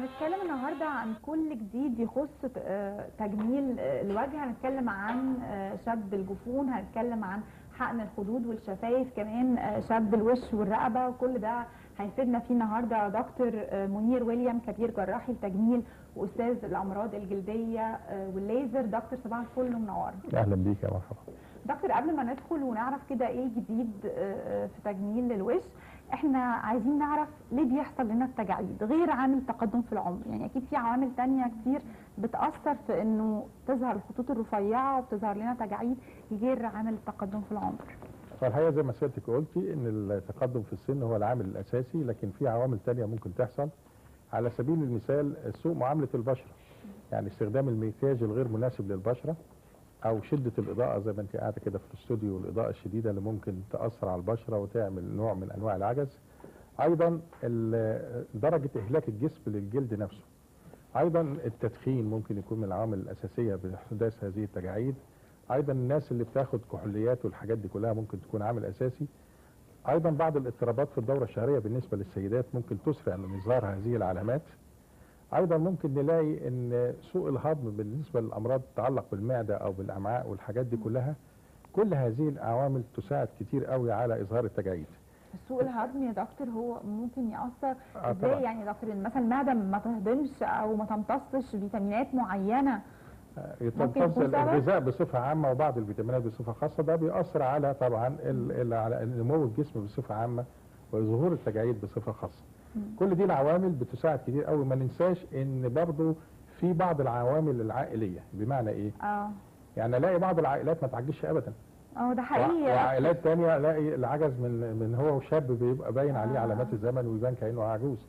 هنتكلم النهارده عن كل جديد يخص آه، تجميل آه، الوجه هنتكلم عن آه، شد الجفون هنتكلم عن حقن الخدود والشفايف كمان آه، شد الوش والرقبه وكل ده هيفيدنا فيه النهارده دكتور آه، منير ويليام كبير جراحي التجميل واستاذ الامراض الجلديه آه، والليزر دكتور صباح الفل ومنور اهلا بيك يا مرحبا دكتور قبل ما ندخل ونعرف كده ايه الجديد آه، في تجميل الوش احنا عايزين نعرف ليه بيحصل لنا التجاعيد غير عامل التقدم في العمر يعني اكيد في عوامل تانية كتير بتأثر في انه تظهر الخطوط الرفيعة وبتظهر لنا تجاعيد غير عامل التقدم في العمر فالحقيقه زي ما سيادتك قلتي ان التقدم في السن هو العامل الاساسي لكن في عوامل تانية ممكن تحصل على سبيل المثال سوء معامله البشره يعني استخدام المكياج الغير مناسب للبشره او شده الاضاءه زي ما انت قاعده كده في الاستوديو والاضاءه الشديده اللي ممكن تاثر على البشره وتعمل نوع من انواع العجز ايضا ال- درجه اهلاك الجسم للجلد نفسه ايضا التدخين ممكن يكون من العوامل الاساسيه باحداث هذه التجاعيد ايضا الناس اللي بتاخد كحوليات والحاجات دي كلها ممكن تكون عامل اساسي ايضا بعض الاضطرابات في الدوره الشهريه بالنسبه للسيدات ممكن تسرع من اظهار هذه العلامات ايضا ممكن نلاقي ان سوء الهضم بالنسبه للامراض تتعلق بالمعده او بالامعاء والحاجات دي كلها كل هذه العوامل تساعد كتير قوي على اظهار التجاعيد سوء الهضم يا دكتور هو ممكن يأثر آه ازاي طبعاً. يعني يا دكتور إن مثلا المعدة ما تهضمش او ما تمتصش فيتامينات معينة ممكن تمتص يكون سبب؟ الغذاء بصفه عامه وبعض الفيتامينات بصفه خاصه ده بيأثر على طبعا ال- ال- على نمو الجسم بصفه عامه وظهور التجاعيد بصفه خاصه مم. كل دي العوامل بتساعد كتير قوي ما ننساش ان برضو في بعض العوامل العائليه بمعنى ايه اه يعني الاقي بعض العائلات ما تعجزش ابدا اه ده حقيقي وع- يا دكتور. وعائلات تانية الاقي العجز من من هو وشاب بيبقى باين عليه آه. علامات الزمن ويبان كانه عجوز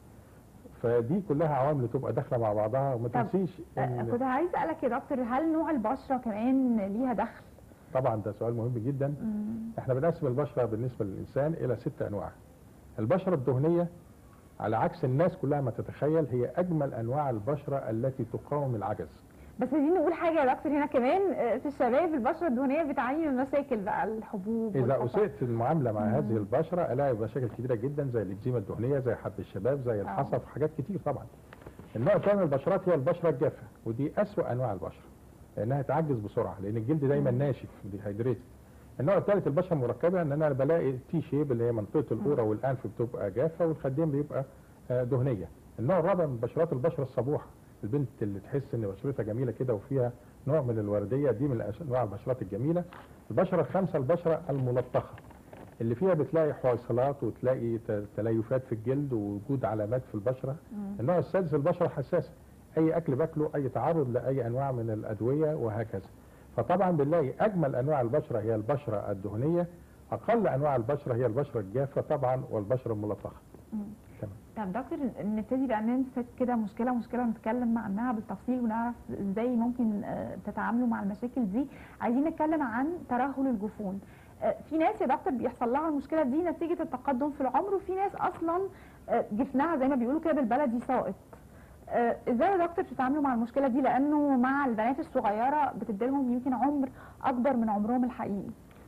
فدي كلها عوامل تبقى داخله مع بعضها وما طب، تنسيش آه، ان كنت عايز اسالك يا دكتور هل نوع البشره كمان ليها دخل؟ طبعا ده سؤال مهم جدا مم. احنا بنقسم البشره بالنسبه للانسان الى ست انواع البشره الدهنيه على عكس الناس كلها ما تتخيل هي اجمل انواع البشره التي تقاوم العجز بس عايزين نقول حاجه يا دكتور هنا كمان آه، في الشباب البشره الدهنيه بتعاني من مشاكل بقى الحبوب اذا والحصى. اسئت المعامله مع مم. هذه البشره الاقي مشاكل كتيره جدا زي الاكزيما الدهنيه زي حب الشباب زي الحصى في حاجات كتير طبعا النوع الثاني من البشرات هي البشره الجافه ودي اسوا انواع البشره لانها تعجز بسرعه لان الجلد دايما مم. ناشف ديهايدريت النوع الثالث البشره المركبه ان انا بلاقي تي شيب اللي هي منطقه القوره والانف بتبقى جافه والخدين بيبقى آه، دهنيه النوع الرابع من بشرات البشره الصبوحه البنت اللي تحس ان بشرتها جميله كده وفيها نوع من الورديه دي من الأش- انواع البشرات الجميله البشره الخامسه البشره الملطخه اللي فيها بتلاقي حويصلات وتلاقي ت- تليفات في الجلد ووجود علامات في البشره مم. النوع السادس البشره حساسه اي اكل باكله اي تعرض لاي انواع من الادويه وهكذا فطبعا بنلاقي اجمل انواع البشره هي البشره الدهنيه اقل انواع البشره هي البشره الجافه طبعا والبشره الملطخه مم. تمام طب دكتور نبتدي بقى نمسك كده مشكله مشكله ونتكلم عنها بالتفصيل ونعرف ازاي ممكن آه، تتعاملوا مع المشاكل دي عايزين نتكلم عن ترهل الجفون آه، في ناس يا دكتور بيحصل لها المشكله دي نتيجه التقدم في العمر وفي ناس اصلا آه، جفنها زي ما بيقولوا كده بالبلدي ساقط آه، ازاي يا دكتور بتتعاملوا مع المشكله دي لانه مع البنات الصغيره بتديلهم يمكن عمر اكبر من عمرهم الحقيقي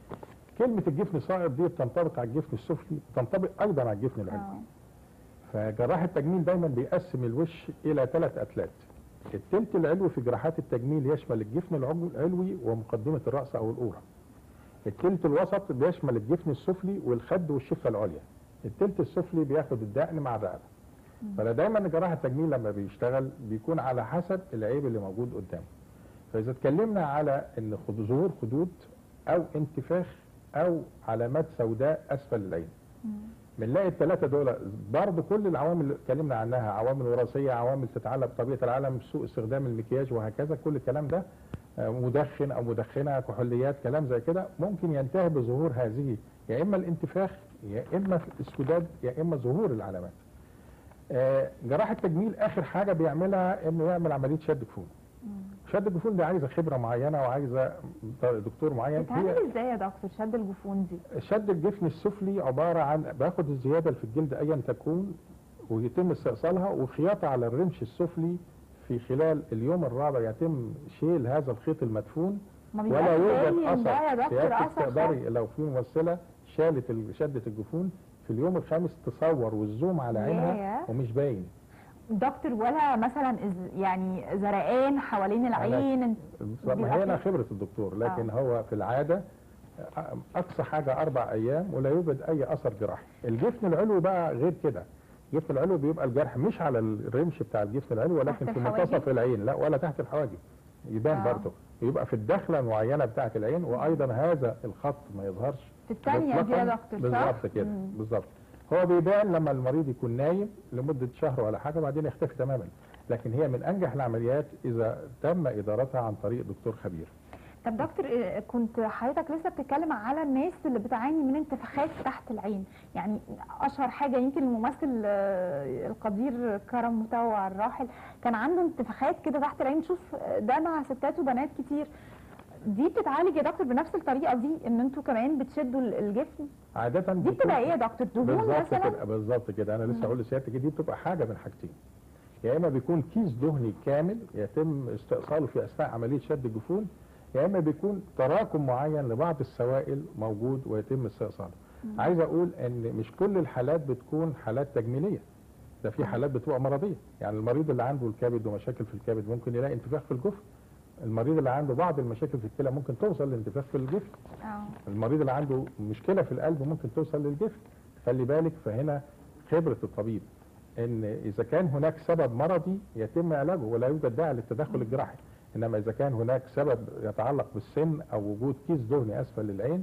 كلمه الجفن الصائب دي بتنطبق على الجفن السفلي بتنطبق ايضا على الجفن العلوي آه. فجراح التجميل دايما بيقسم الوش الى ثلاث اتلات التلت العلوي في جراحات التجميل يشمل الجفن العلو- العلوي ومقدمه الراس او القوره التلت الوسط بيشمل الجفن السفلي والخد والشفه العليا التلت السفلي بياخد الدقن مع الرقبه فانا دايما جراح التجميل لما بيشتغل بيكون على حسب العيب اللي موجود قدامه فاذا اتكلمنا على ان خد- ظهور خدود او انتفاخ او علامات سوداء اسفل العين مم. بنلاقي الثلاثه دول برضه كل العوامل اللي اتكلمنا عنها عوامل وراثيه عوامل تتعلق بطبيعه العالم سوء استخدام المكياج وهكذا كل الكلام ده آه، مدخن او مدخنه كحوليات كلام زي كده ممكن ينتهي بظهور هذه يا اما الانتفاخ يا اما الاسوداد يا اما ظهور العلامات آه، جراح التجميل اخر حاجه بيعملها انه يعمل عمليه شد جفون مم. شد الجفون دي عايزه خبره معينه وعايزه دكتور معين بتتعمل ازاي يا دكتور شد الجفون دي شد الجفن السفلي عبارة عن باخد الزيادة اللي في الجلد أيا تكون ويتم استئصالها وخياطة على الرمش السفلي في خلال اليوم الرابع يتم شيل هذا الخيط المدفون ما ولا بيبقاش يوجد باين ده يا أثر دكتور سيادتك اثر خالص. تقدري لو في ممثلة شالت ال- شدة الجفون في اليوم الخامس تصور والزوم على عينها ياه. ومش باين دكتور ولا مثلا إز- يعني زرقان حوالين العين ما بيبقى هي انا في- خبره الدكتور لكن هو في العاده اقصى حاجه اربع ايام ولا يوجد اي اثر جراحي الجفن العلوي بقى غير كده الجفن العلوي بيبقى الجرح مش على الرمش بتاع الجفن العلوي ولكن تحت في الحواجب؟ منتصف العين لا ولا تحت الحواجب يبان آه. برضه يبقى في الدخله المعينه بتاعه العين وايضا هذا الخط ما يظهرش في الثانيه دي يا مطلقاً. دكتور صح؟ بالظبط كده مم. بالظبط هو بيبان لما المريض يكون نايم لمده شهر ولا حاجه وبعدين يختفي تماما لكن هي من انجح العمليات اذا تم ادارتها عن طريق دكتور خبير طب دكتور إيه، كنت حضرتك لسه بتتكلم على الناس اللي بتعاني من انتفاخات تحت العين يعني اشهر حاجه يمكن الممثل آه، القدير كرم مطوع الراحل كان عنده انتفاخات كده تحت العين شوف ده مع ستات وبنات كتير دي بتتعالج يا دكتور بنفس الطريقه دي ان انتوا كمان بتشدوا ال- الجفن عاده دي بيكون- بتبقى ايه يا دكتور دهون بالظبط مثلا كده بالظبط كده انا مم. لسه هقول لسيادتك دي بتبقى حاجه من حاجتين يا اما بيكون كيس دهني كامل يتم استئصاله في اثناء عمليه شد الجفون يا اما بيكون تراكم معين لبعض السوائل موجود ويتم استئصاله مم. عايز اقول ان مش كل الحالات بتكون حالات تجميليه ده في مم. حالات بتبقى مرضيه يعني المريض اللي عنده الكبد ومشاكل في الكبد ممكن يلاقي انتفاخ في الجفن المريض اللي عنده بعض المشاكل في الكلى ممكن توصل لانتفاخ في الجفن اه المريض اللي عنده مشكله في القلب ممكن توصل للجفن خلي بالك فهنا خبره الطبيب ان اذا كان هناك سبب مرضي يتم علاجه ولا يوجد داعي للتدخل الجراحي انما اذا كان هناك سبب يتعلق بالسن او وجود كيس دهني اسفل العين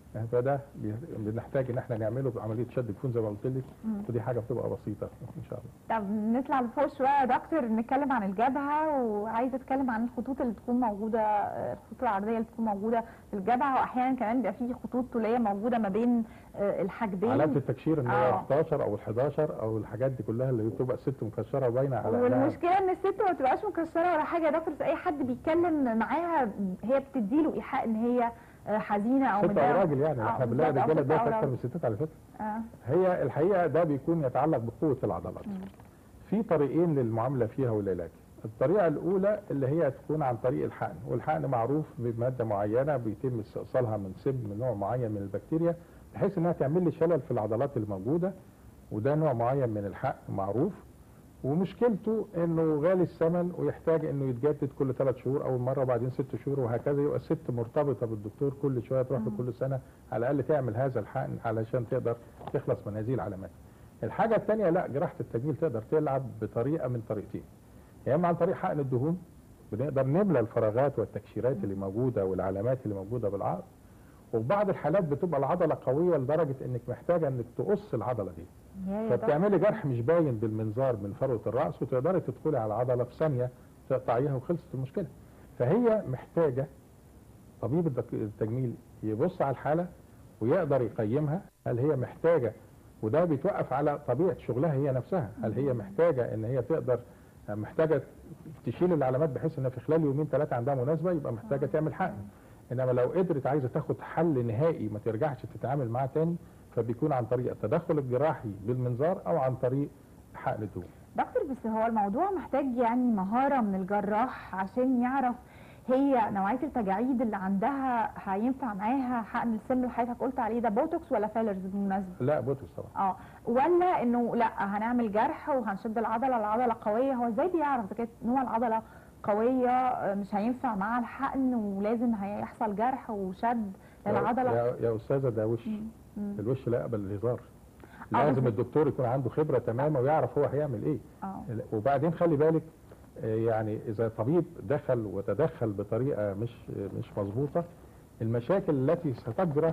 فده بي- بنحتاج ان احنا نعمله بعمليه شد جفون زي ما قلت لك مم. ودي حاجه بتبقى بسيطه ان شاء الله طب نطلع لفوق شويه يا دكتور نتكلم عن الجبهه وعايزه اتكلم عن الخطوط اللي بتكون موجوده آه، الخطوط العرضيه اللي بتكون موجوده في الجبهه واحيانا كمان بيبقى في خطوط طوليه موجوده ما بين آه، الحاجبين علامه التكشير ان هو آه. 11 او ال 11 او الحاجات دي كلها اللي بتبقى الست مكشره باينه على عينها. والمشكله ان الست ما بتبقاش مكسره ولا حاجه يا دكتور بس اي حد بيتكلم معاها هي بتديله ايحاء ان هي آه، حزينه او ست او متضايقة. راجل يعني آه، احنا بنلاقي بالظبط، أو الرجاله ست أو ده اكتر راجل. من الستات على فكره آه. هي الحقيقه ده بيكون يتعلق بقوه العضلات مم. في طريقين للمعامله فيها والعلاج الطريقه الاولى اللي هي تكون عن طريق الحقن والحقن معروف بماده معينه بيتم استئصالها من سم من نوع معين من البكتيريا بحيث انها تعمل لي شلل في العضلات الموجوده وده نوع معين من الحقن معروف ومشكلته انه غالي الثمن ويحتاج انه يتجدد كل ثلاث شهور اول مره وبعدين ست شهور وهكذا يبقى الست مرتبطه بالدكتور كل شويه تروح له مم. كل سنه على الاقل تعمل هذا الحقن علشان تقدر تخلص من هذه العلامات. الحاجه الثانيه لا جراحه التجميل تقدر تلعب بطريقه من طريقتين. يا اما عن طريق حقن الدهون بنقدر نملى الفراغات والتكشيرات اللي موجوده والعلامات اللي موجوده بالعرض. وفي بعض الحالات بتبقى العضله قويه لدرجه انك محتاجه انك تقص العضله دي. يا يا دكتور. فبتعملي جرح مش باين بالمنظار من فروه الراس وتقدري تدخلي على العضله في ثانيه تقطعيها وخلصت المشكله. فهي محتاجه طبيب الدك- التجميل يبص على الحاله ويقدر يقيمها هل هي محتاجه وده بيتوقف على طبيعه شغلها هي نفسها، هل هي محتاجه ان هي تقدر محتاجه تشيل العلامات بحيث ان في خلال يومين ثلاثه عندها مناسبه يبقى محتاجه تعمل حقن. انما لو قدرت عايزه تاخد حل نهائي ما ترجعش تتعامل معاه تاني فبيكون عن طريق التدخل الجراحي بالمنظار او عن طريق حقن الدهون. دكتور بس هو الموضوع محتاج يعني مهارة من الجراح عشان يعرف هي نوعية التجاعيد اللي عندها هينفع معاها حقن السن اللي حضرتك قلت عليه ده بوتوكس ولا فيلرز بالمناسبة؟ لا بوتوكس طبعا. اه ولا انه لا هنعمل جرح وهنشد العضلة العضلة قوية هو ازاي بيعرف اذا كانت نوع العضلة قوية آه، مش هينفع معاها الحقن ولازم هيحصل جرح وشد للعضلة؟ يا, يا استاذه ده وش مم. مم. الوش لا يقبل الهزار. آه، لازم بس- الدكتور يكون عنده خبره تمامه ويعرف هو هيعمل ايه. اه وبعدين خلي بالك آه، يعني اذا طبيب دخل وتدخل بطريقه مش مش مظبوطه المشاكل التي ستجرى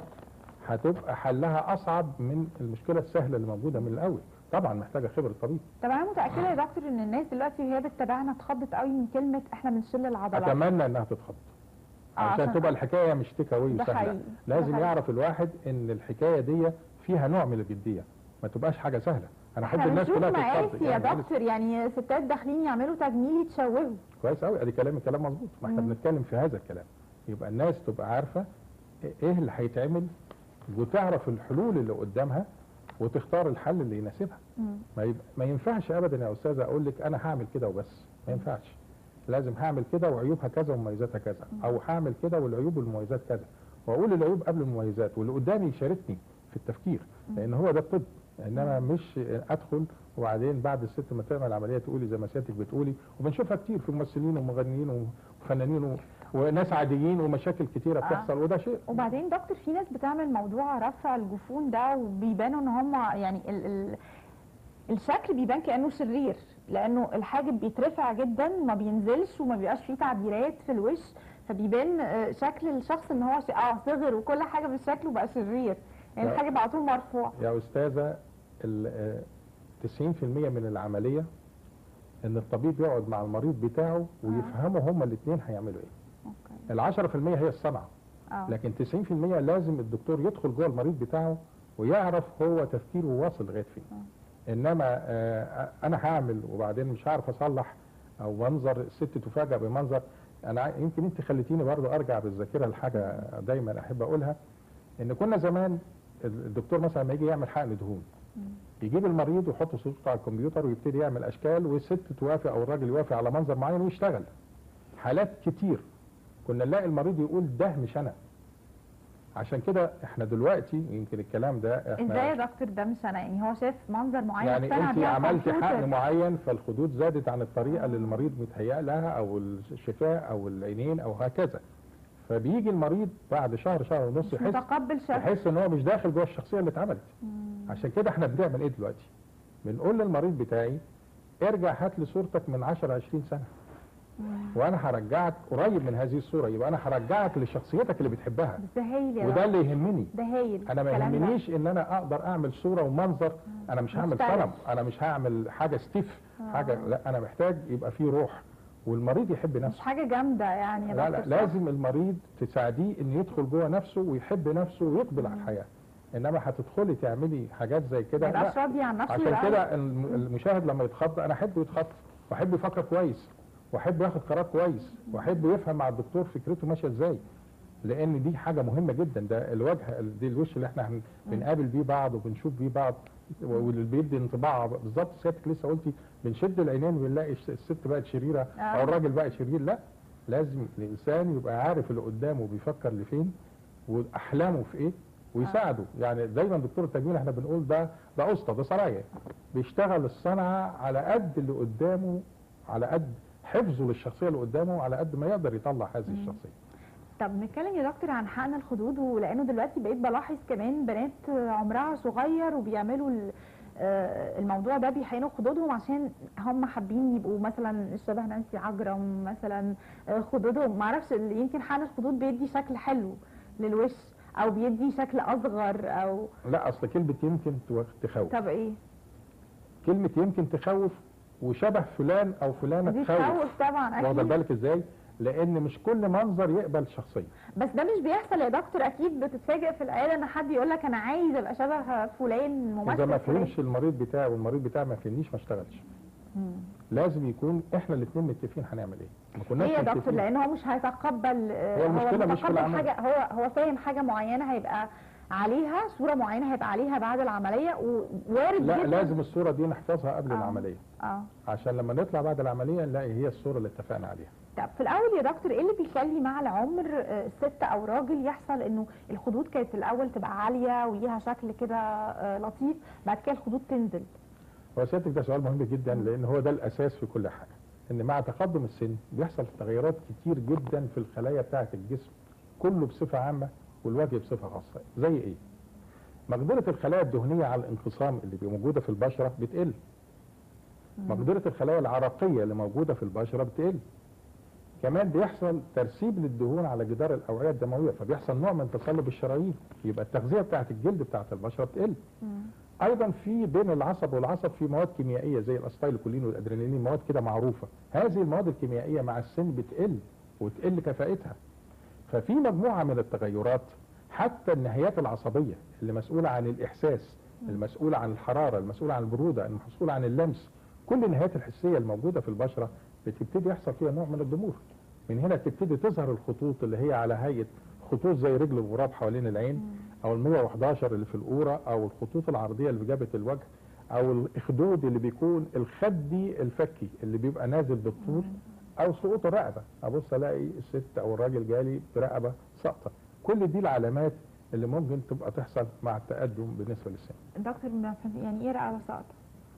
هتبقى حلها اصعب من المشكله السهله اللي موجوده من الاول طبعا محتاجه خبره طبيب طب انا متاكده يا دكتور ان الناس دلوقتي وهي بتتابعنا اتخضت قوي من كلمه احنا بنشيل العضلات اتمنى انها تتخطى آه، عشان عشان- تبقى الحكايه مش تكاوي ده وسهله حقيقي، ده لازم حقيقي. يعرف الواحد ان الحكايه دي فيها نوع من الجديه ما تبقاش حاجه سهله انا احب احنا الناس بنشوف كلها تتخطى مقاسي يا دكتور يعني ستات داخلين يعملوا تجميل يتشوهوا كويس قوي ادي كلام كلام مظبوط ما احنا مم. بنتكلم في هذا الكلام يبقى الناس تبقى عارفه ايه اللي هيتعمل وتعرف الحلول اللي قدامها وتختار الحل اللي يناسبها مم. ما, يب... ما ينفعش ابدا يا استاذه اقول لك انا هعمل كده وبس ما ينفعش لازم هعمل كده وعيوبها كذا ومميزاتها كذا او هعمل كده والعيوب والمميزات كذا واقول العيوب قبل المميزات واللي قدامي يشاركني في التفكير لان هو ده الطب انما مش ادخل وبعدين بعد الست ما تعمل عمليه تقولي زي ما سيادتك بتقولي وبنشوفها كتير في ممثلين ومغنيين وفنانين و- وناس عاديين ومشاكل كتيره آه. بتحصل وده شيء وبعدين دكتور في ناس بتعمل موضوع رفع الجفون ده وبيبانوا ان هم يعني ال ال الشكل بيبان كانه شرير لانه الحاجب بيترفع جدا ما بينزلش وما بيبقاش فيه تعبيرات في الوش فبيبان آه، شكل الشخص ان هو ش- اه صغر وكل حاجه في شكله بقى شرير يعني لا. الحاجب على طول مرفوع يا استاذه ال- آه، 90% من العمليه ان الطبيب يقعد مع المريض بتاعه ويفهموا هما الاثنين هيعملوا ايه اوكي ال 10% هي الصنعه اه لكن 90% لازم الدكتور يدخل جوه المريض بتاعه ويعرف هو تفكيره واصل لغايه فين انما آه، انا هعمل وبعدين مش هعرف اصلح او منظر الست تفاجئ بمنظر انا ع- يمكن انت خليتيني برضه ارجع بالذاكره لحاجه دايما احب اقولها ان كنا زمان الدكتور مثلا لما يجي يعمل حقن دهون يجيب المريض ويحط صورته على الكمبيوتر ويبتدي يعمل اشكال والست توافق او الراجل يوافق على منظر معين ويشتغل حالات كتير كنا نلاقي المريض يقول ده مش انا عشان كده احنا دلوقتي يمكن الكلام ده احنا ازاي يا دكتور ده مش انا يعني هو شاف منظر معين يعني اقتنع انت بيه على عملتي الكمبيوتر. حقن معين فالخدود زادت عن الطريقه اللي المريض متهيأ لها او الشفاه او العينين او هكذا فبيجي المريض بعد شهر شهر ونص مش يحس متقبل شكل يحس ان هو مش داخل جوه الشخصيه اللي اتعملت عشان كده احنا بنعمل ايه دلوقتي بنقول للمريض بتاعي ارجع هات لي صورتك من 10 20 سنه وانا هرجعك قريب من هذه الصوره يبقى انا هرجعك لشخصيتك اللي بتحبها بس ده هايل يا وده دكتور. اللي يهمني ده هايل انا ما الكلام ده. يهمنيش ان انا اقدر اعمل صوره ومنظر انا مش هعمل مختلف. صنم انا مش هعمل حاجه ستيف حاجه لا انا محتاج يبقى فيه روح والمريض يحب مش نفسه حاجه جامده يعني يا لا دكتور لا صح؟ لازم المريض تساعديه انه يدخل جوه نفسه ويحب نفسه ويقبل على الحياه انما هتدخلي تعملي حاجات زي ما كده يبقاش لا راضي عن نفسه عشان يبقى كده الم- المشاهد لما يتخض انا احبه يتخض واحب يفكر كويس واحب ياخد قرار كويس واحب يفهم مع الدكتور فكرته ماشيه ازاي لان دي حاجه مهمه جدا ده الوجه دي الوش اللي احنا هن- بنقابل بيه بعض وبنشوف بيه بعض واللي بيدي انطباع بالظبط سيادتك لسه قلتي بنشد العينين بنلاقي الش- الست بقت شريره آه. او الراجل بقى شرير لا لازم الانسان يبقى عارف اللي قدامه بيفكر لفين واحلامه في ايه ويساعده يعني دايما دكتور التجميل احنا بنقول ده ده اسطى ده سرايا بيشتغل الصنعه على قد اللي قدامه على قد حفظه للشخصيه اللي قدامه على قد ما يقدر يطلع هذه الشخصيه طب نتكلم يا دكتور عن حقن الخدود ولانه دلوقتي بقيت بلاحظ كمان بنات عمرها صغير وبيعملوا ال- آه، الموضوع ده بيحقنوا خدودهم عشان هم حابين يبقوا مثلا شبه نانسي عجرم مثلا آه، خدودهم معرفش ال- يمكن حقن الخدود بيدي شكل حلو للوش او بيدي شكل اصغر او لا اصل كلمه يمكن تو- تخوف طب ايه كلمه يمكن تخوف وشبه فلان او فلانه دي تخوف تخوف طبعا واخد اكيد بالك ازاي لان مش كل منظر يقبل شخصيه بس ده مش بيحصل يا دكتور اكيد بتتفاجئ في العياده ان حد يقول لك انا عايز ابقى شبه فلان اذا ممثل ما فلان فهمش المريض بتاعي والمريض بتاعي ما فهمنيش ما اشتغلش مم. لازم يكون احنا الاثنين متفقين هنعمل ايه ما كناش ليه يا دكتور متفقين. لان هو مش هيتقبل آه، هو المشكلة مش في متقبل العمل. حاجه هو هو فاهم حاجه معينه هيبقى عليها صوره معينه هيبقى عليها بعد العمليه ووارد لا جدا لازم الصوره دي نحفظها قبل آه. العمليه اه عشان لما نطلع بعد العمليه نلاقي هي الصوره اللي اتفقنا عليها طب في الاول يا دكتور ايه اللي بيخلي مع العمر آه، ست او راجل يحصل انه الخدود كانت في الاول تبقى عاليه وليها شكل كده آه، لطيف بعد كده الخدود تنزل هو سيادتك ده سؤال مهم جدا لان هو ده الاساس في كل حاجه ان مع تقدم السن بيحصل تغيرات كتير جدا في الخلايا بتاعه الجسم كله بصفه عامه والوجه بصفه خاصه زي ايه مقدره الخلايا الدهنيه على الانقسام اللي بي- موجوده في البشره بتقل مقدره الخلايا العرقيه اللي موجوده في البشره بتقل كمان بيحصل ترسيب للدهون على جدار الاوعيه الدمويه فبيحصل نوع من تصلب الشرايين يبقى التغذيه بتاعه الجلد بتاعه البشره بتقل مم. ايضا في بين العصب والعصب في مواد كيميائيه زي الاسيتيلكولين والادرينالين مواد كده معروفه هذه المواد الكيميائيه مع السن بتقل وتقل كفاءتها ففي مجموعه من التغيرات حتى النهايات العصبيه اللي مسؤوله عن الاحساس المسؤوله عن الحراره المسؤوله عن البروده المسؤوله عن اللمس كل النهايات الحسيه الموجوده في البشره بتبتدي يحصل فيها نوع من الضمور من هنا تبتدي تظهر الخطوط اللي هي على هيئه خطوط زي رجل الغراب حوالين العين او ال 111 اللي في القوره او الخطوط العرضيه اللي في جبهه الوجه او الاخدود اللي بيكون الخدي الفكي اللي بيبقى نازل بالطول او سقوط الرقبه ابص الاقي الست او الراجل جالي برقبه ساقطه كل دي العلامات اللي ممكن تبقى تحصل مع التقدم بالنسبه للسن دكتور ما فهمت- يعني ايه رقبه ساقطه؟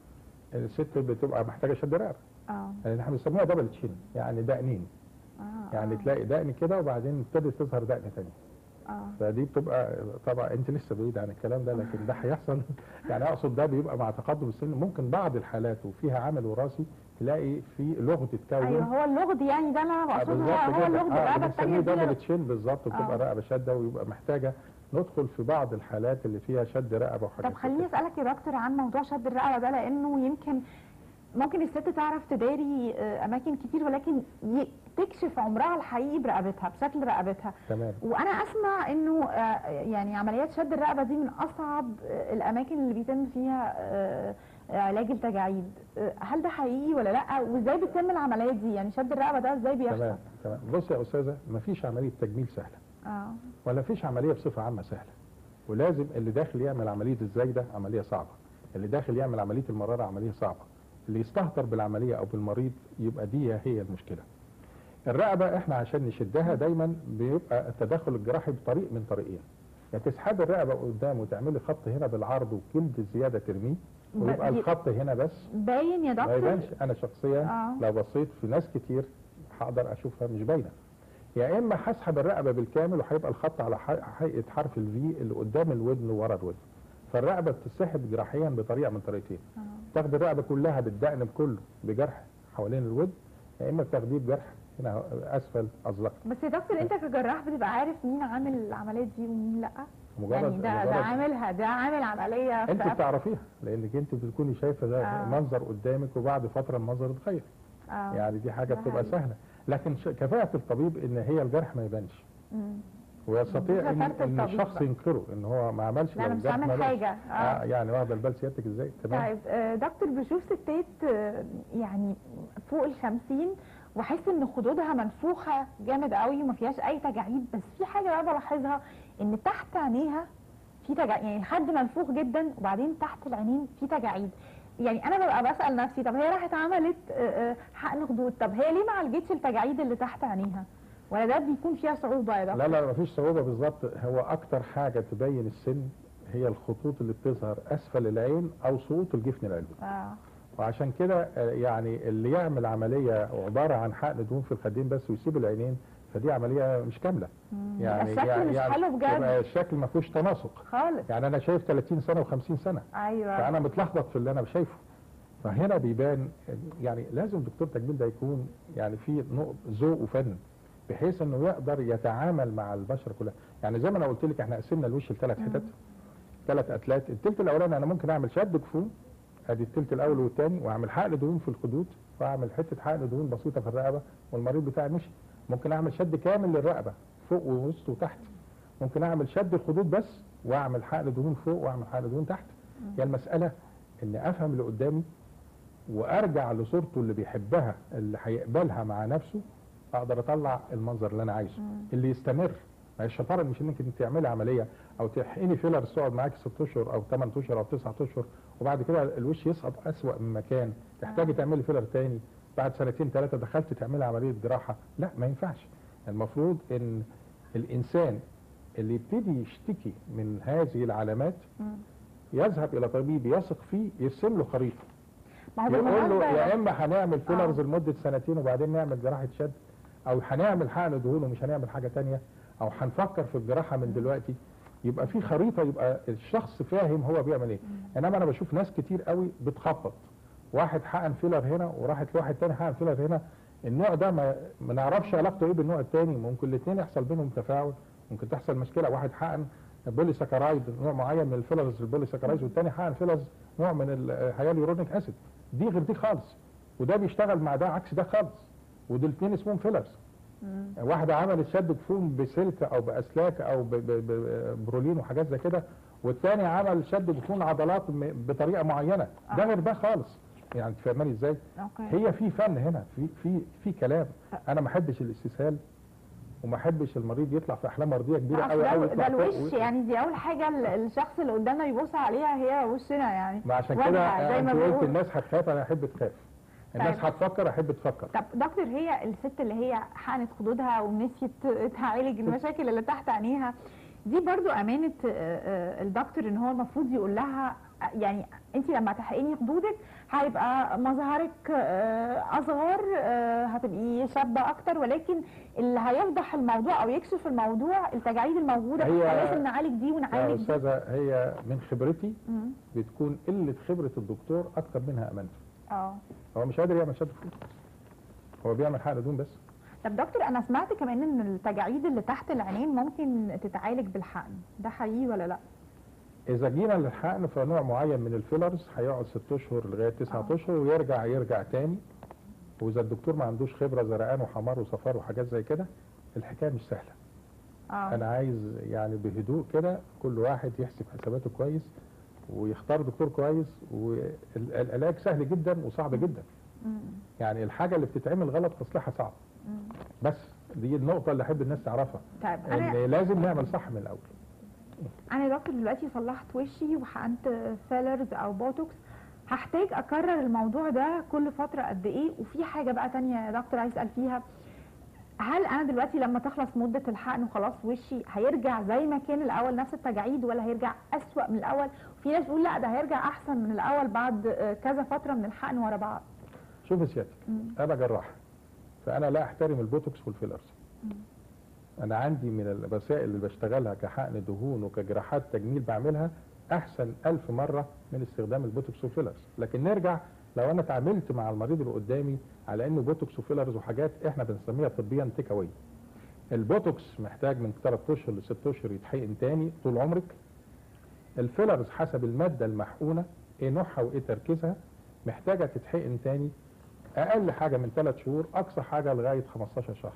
الست بتبقى محتاجه شد رقبه اه يعني احنا بنسميها دبل تشين يعني دقنين اه يعني آه. تلاقي دقن كده وبعدين ابتدت تظهر دقن تاني اه فدي بتبقى طبعا انت لسه بعيد عن الكلام ده لكن ده هيحصل يعني اقصد ده بيبقى مع تقدم السن ممكن بعض الحالات وفيها عامل وراثي تلاقي في لغه تتكون ايوه هو اللغد يعني ده اللي انا آه، بقصده هو بالظبط هو كده. اللغد آه، الرقبه بنسميه الثانيه دبل دي تشين بالظبط وبتبقى آه. رقبه شده ويبقى محتاجه ندخل في بعض الحالات اللي فيها شد رقبه وحاجات طب زي خليني كده. اسالك يا دكتور عن موضوع شد الرقبه ده لانه يمكن ممكن الست تعرف تداري آه، اماكن كتير ولكن ي- تكشف عمرها الحقيقي برقبتها بشكل رقبتها تمام وانا اسمع انه آه، يعني عمليات شد الرقبه دي من اصعب آه، الاماكن اللي بيتم فيها آه، آه، علاج التجاعيد آه، هل ده حقيقي ولا لا وازاي بتتم العمليات دي يعني شد الرقبه ده ازاي بيحصل تمام تمام بص يا استاذه مفيش عمليه تجميل سهله اه ولا فيش عمليه بصفه عامه سهله ولازم اللي داخل يعمل عمليه الزايده عمليه صعبه اللي داخل يعمل عمليه المراره عمليه صعبه اللي يستهتر بالعمليه او بالمريض يبقى دي هي المشكله الرقبه احنا عشان نشدها دايما بيبقى التدخل الجراحي بطريق من طريقين يا تسحبي الرقبه قدام وتعملي خط هنا بالعرض وجلد زياده ترميه ويبقى دي- الخط هنا بس باين يا ما دكتور يبانش انا شخصيا آه. لو بصيت في ناس كتير هقدر اشوفها مش باينه يا اما هسحب الرقبه بالكامل وهيبقى الخط على ح- هيئه حرف الفي اللي قدام الودن وورا الودن فالرقبه بتتسحب جراحيا بطريقه من طريقتين آه. تاخد الرقبه كلها بالدقن بكله بجرح حوالين الودن يا اما بتاخديه بجرح هنا اسفل ازلق بس يا دكتور انت كجراح بتبقى عارف مين عامل العمليات دي ومين لا مجرد يعني ده ده مجرد عاملها ده عامل عمليه في انت رقبته. بتعرفيها لانك انت بتكوني شايفه ده آه. منظر قدامك وبعد فتره المنظر اتغير اه يعني دي حاجه ده بتبقى حقيقي. سهله لكن ش- كفاءه الطبيب ان هي الجرح ما يبانش مم. ويستطيع ان, كفاءة إن الطبيب الشخص بقى. ينكره ان هو ما عملش لا لو انا مش الجرح عامل ما بانش. حاجه آه اه يعني واخده البال سيادتك ازاي تمام طيب آه، دكتور بشوف ستات آه، يعني فوق ال 50 واحس ان خدودها منفوخه جامد قوي وما فيهاش اي تجاعيد بس في حاجه بقى بلاحظها ان تحت عينيها في تجاعيد يعني الخد منفوخ جدا وبعدين تحت العينين في تجاعيد يعني انا ببقى بسال نفسي طب هي راحت عملت آه، آه، حقن خدود طب هي ليه ما عالجتش التجاعيد اللي تحت عينيها ولا ده بيكون فيها صعوبه يا دكتور لا لا مفيش صعوبه بالظبط هو اكتر حاجه تبين السن هي الخطوط اللي بتظهر اسفل العين او سقوط الجفن العلوي اه وعشان كده آه، يعني اللي يعمل عمليه عباره عن حقن دهون في الخدين بس ويسيب العينين فدي عمليه مش كامله مم. يعني الشكل يعني مش حلو بجد يبقى الشكل ما فيهوش تناسق خالص يعني انا شايف 30 سنه و50 سنه ايوه فانا متلخبط في اللي انا شايفه فهنا بيبان يعني لازم دكتور تجميل ده يكون يعني في نقط ذوق وفن بحيث انه يقدر يتعامل مع البشره كلها يعني زي ما انا قلت لك احنا قسمنا الوش لثلاث حتت ثلاث اتلات التلت الاولاني انا ممكن اعمل شد جفون ادي التلت الاول والثاني واعمل حقن دهون في الخدود واعمل حته حقن دهون بسيطه في الرقبه والمريض بتاعي مشي ممكن اعمل شد كامل للرقبه فوق ووسط وتحت ممكن اعمل شد الخدود بس واعمل حقن دهون فوق واعمل حقن دهون تحت هي المساله ان افهم اللي قدامي وارجع لصورته اللي بيحبها اللي هيقبلها مع نفسه اقدر اطلع المنظر اللي انا عايزه مم. اللي يستمر ما هي الشطاره مش انك انت تعملي عمليه او تحقني فيلر تقعد معاكي 6 اشهر او 8 اشهر او 9 اشهر وبعد كده الوش يسقط اسوأ من مكان تحتاجي آه. تعملي فيلر تاني بعد سنتين ثلاثه دخلت تعملي عمليه جراحه لا ما ينفعش المفروض ان الانسان اللي يبتدي يشتكي من هذه العلامات مم. يذهب الى طبيب يثق فيه يرسم له خريطه ما هو يقول له بالمناسبة يا اما هنعمل فيلرز آه. لمده سنتين وبعدين نعمل جراحه شد او هنعمل حقن دهون ومش هنعمل حاجه تانية او هنفكر في الجراحه من دلوقتي يبقى في خريطه يبقى الشخص فاهم هو بيعمل ايه انما انا بشوف ناس كتير قوي بتخبط واحد حقن فيلر هنا وراحت لواحد تاني حقن فيلر هنا النوع ده ما, ما نعرفش علاقته ايه بالنوع التاني ممكن الاثنين يحصل بينهم تفاعل ممكن تحصل مشكله واحد حقن بولي ساكرايد نوع معين من الفيلرز البولي ساكرايد والتاني حقن فيلرز نوع من الهيالورونيك اسيد دي غير دي خالص وده بيشتغل مع ده عكس ده خالص ودول الاثنين اسمهم فيلرز مم. واحده عملت شد جفون بسلك او باسلاك او ب- ب- ب- برولين وحاجات زي كده والثاني عمل شد جفون عضلات م- بطريقه معينه ده آه. غير ده خالص يعني تفهماني ازاي اوكي هي في فن هنا في في في كلام انا ما احبش الاستسهال وما احبش المريض يطلع في احلام مرضيه كبيره أصل قوي ده, قوي ده الوش يعني دي اول حاجه ال- الشخص اللي قدامنا يبص عليها هي وشنا يعني ما عشان وجهة كده زي ما انت قلت بيقول. الناس هتخاف انا احب تخاف الناس طيب. هتفكر احب تفكر طب دكتور هي الست اللي هي حقنت خدودها ونسيت تعالج المشاكل اللي تحت عينيها دي برضو امانه آه، آه، الدكتور ان هو المفروض يقول لها آه، يعني انت لما تحقني خدودك هيبقى مظهرك آه، اصغر آه، هتبقي شابه اكتر ولكن اللي هيفضح الموضوع او يكشف الموضوع التجاعيد الموجوده هي- لازم نعالج دي يا ونعالج دي استاذه هي من خبرتي مم. بتكون قله خبره الدكتور اكتر منها امانته اه هو مش قادر يعمل شد فوق هو بيعمل حقن دهون بس طب دكتور انا سمعت كمان ان التجاعيد اللي تحت العينين ممكن تتعالج بالحقن ده حقيقي ولا لا اذا جينا للحقن فنوع معين من الفيلرز هيقعد ست اشهر لغايه تسعة آه. اشهر ويرجع يرجع تاني واذا الدكتور ما عندوش خبره زرقان وحمار وصفار وحاجات زي كده الحكايه مش سهله اه انا عايز يعني بهدوء كده كل واحد يحسب حساباته كويس ويختار دكتور كويس والعلاج سهل جدا وصعب جدا مم. يعني الحاجه اللي بتتعمل غلط تصليحها صعب مم. بس دي النقطه اللي احب الناس تعرفها طيب انا ان لازم نعمل صح من الاول انا يا دكتور دلوقتي صلحت وشي وحقنت فيلرز او بوتوكس هحتاج اكرر الموضوع ده كل فتره قد ايه وفي حاجه بقى تانية يا دكتور عايز اسال فيها هل انا دلوقتي لما تخلص مده الحقن وخلاص وشي هيرجع زي ما كان الاول نفس التجاعيد ولا هيرجع اسوأ من الاول وفي ناس بتقول لا ده هيرجع احسن من الاول بعد آه، كذا فتره من الحقن ورا بعض شوف سيادتك مم. انا جراح فانا لا احترم البوتوكس والفيلرز مم. انا عندي من الوسائل اللي بشتغلها كحقن دهون وكجراحات تجميل بعملها احسن ألف مره من استخدام البوتوكس والفيلرز لكن نرجع لو انا اتعاملت مع المريض اللي قدامي على انه بوتوكس وفيلرز وحاجات احنا بنسميها طبيا تيك اواي البوتوكس محتاج من 3 اشهر ل 6 اشهر يتحقن تاني طول عمرك الفيلرز حسب الماده المحقونه ايه نوعها وايه تركيزها محتاجه تتحقن تاني اقل حاجه من 3 شهور اقصى حاجه لغايه 15 شهر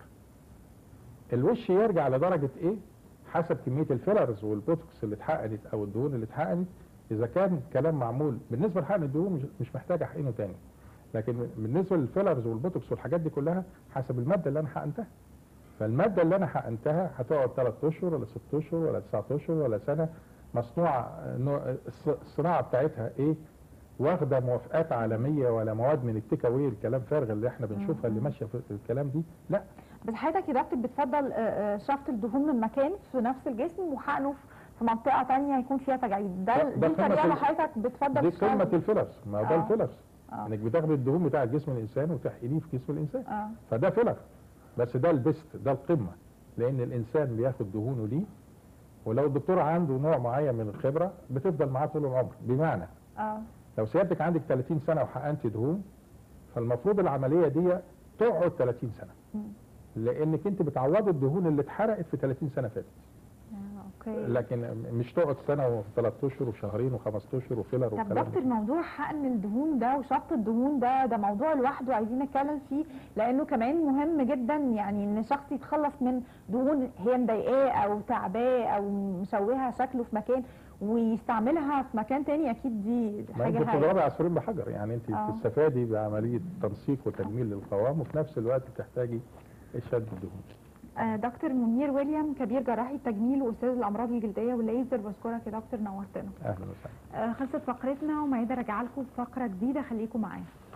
الوش يرجع لدرجه ايه حسب كميه الفيلرز والبوتوكس اللي اتحقنت او الدهون اللي اتحقنت اذا كان كلام معمول بالنسبه لحقن الدهون مش, مش محتاج احقنه تاني لكن بالنسبه للفيلرز والبوتوكس والحاجات دي كلها حسب الماده اللي انا حقنتها فالماده اللي انا حقنتها هتقعد 3 اشهر ولا 6 اشهر ولا 9 اشهر ولا سنه مصنوعه نوع- الص- الصناعه بتاعتها ايه واخده موافقات عالميه ولا مواد من التيك اواي الكلام فارغ اللي احنا بنشوفها اللي مم. ماشيه في الكلام دي لا بس حضرتك يا دكتور بتفضل آه، آه، شفط الدهون من مكان في نفس الجسم وحقنه في منطقه تانية يكون فيها تجاعيد ده ده- دي ده الطريقه قمة اللي ال- حضرتك بتفضل دي تشتغل قمه بيها. الفيلرز ما هو ده آه. الفيلرز اه انك بتاخد الدهون بتاع جسم الانسان وتحقنيه في جسم الانسان اه فده فيلر بس ده البست ده القمه لان الانسان بياخد دهونه ليه ولو الدكتور عنده نوع معين من الخبره بتفضل معاه طول العمر بمعنى اه لو سيادتك عندك 30 سنه وحقنت دهون فالمفروض العمليه دي تقعد 30 سنه مم. لانك انت بتعوضي الدهون اللي اتحرقت في 30 سنه فاتت آه، اوكي لكن مش تقعد سنه وثلاث اشهر وشهرين وخمس اشهر وفيلر طب والكلام دكتور ده موضوع حقن الدهون ده وشفط الدهون ده ده موضوع لوحده عايزين نتكلم فيه لانه كمان مهم جدا يعني ان شخص يتخلص من دهون هي مضايقاه او تعباه او مشوهه شكله في مكان ويستعملها في مكان تاني اكيد دي ما انت حاجه هايله بتضربي عصفورين بحجر يعني انت آه. بتستفادي بعمليه تنسيق وتجميل للقوام وفي نفس الوقت بتحتاجي شد الدهون آه، دكتور منير ويليام كبير جراحي التجميل واستاذ الامراض الجلديه والليزر بشكرك يا دكتور نورتنا اهلا وسهلا آه، خلصت فقرتنا ومعيده راجعه لكم بفقره جديده خليكم معانا